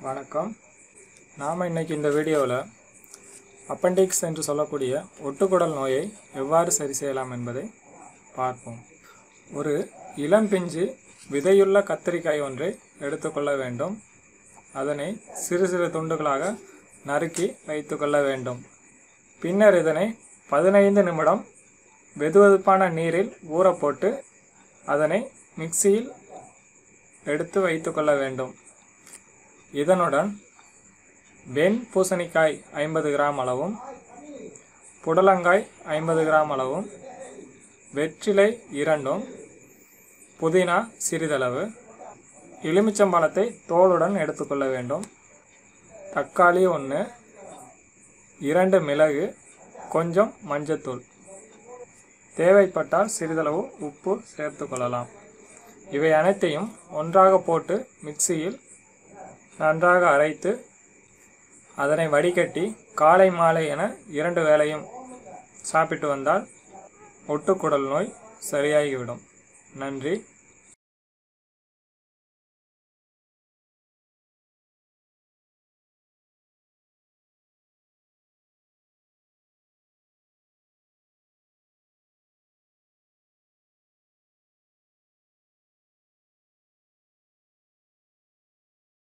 வணக்கம் நாம் இன்னைக்கு இந்த வீடியோவில் அப்பெண்டிக்ஸ் என்று சொல்லக்கூடிய ஒட்டுக்குடல் நோயை எவ்வாறு சரி செய்யலாம் என்பதை பார்ப்போம் ஒரு இளம் பிஞ்சு விதையுள்ள கத்தரிக்காய் ஒன்றை எடுத்துக்கொள்ள வேண்டும் அதனை சிறு சிறு துண்டுகளாக நறுக்கி வைத்துக்கொள்ள வேண்டும் பின்னர் இதனை பதினைந்து நிமிடம் வெதுவெதுப்பான நீரில் ஊற போட்டு அதனை மிக்சியில் எடுத்து வைத்துக்கொள்ள வேண்டும் இதனுடன் வெண் பூசணிக்காய் ஐம்பது கிராம் அளவும் புடலங்காய் ஐம்பது கிராம் அளவும் வெற்றிலை இரண்டும் புதினா சிறிதளவு எலுமிச்சம்பழத்தை தோலுடன் எடுத்துக்கொள்ள வேண்டும் தக்காளி ஒன்று இரண்டு மிளகு கொஞ்சம் மஞ்சத்தூள் தேவைப்பட்டால் சிறிதளவு உப்பு சேர்த்து கொள்ளலாம் இவை அனைத்தையும் ஒன்றாக போட்டு மிக்சியில் நன்றாக அரைத்து அதனை வடிகட்டி காலை மாலை என இரண்டு வேளையும் சாப்பிட்டு வந்தால் ஒட்டுக்குடல் நோய் சரியாகிவிடும் நன்றி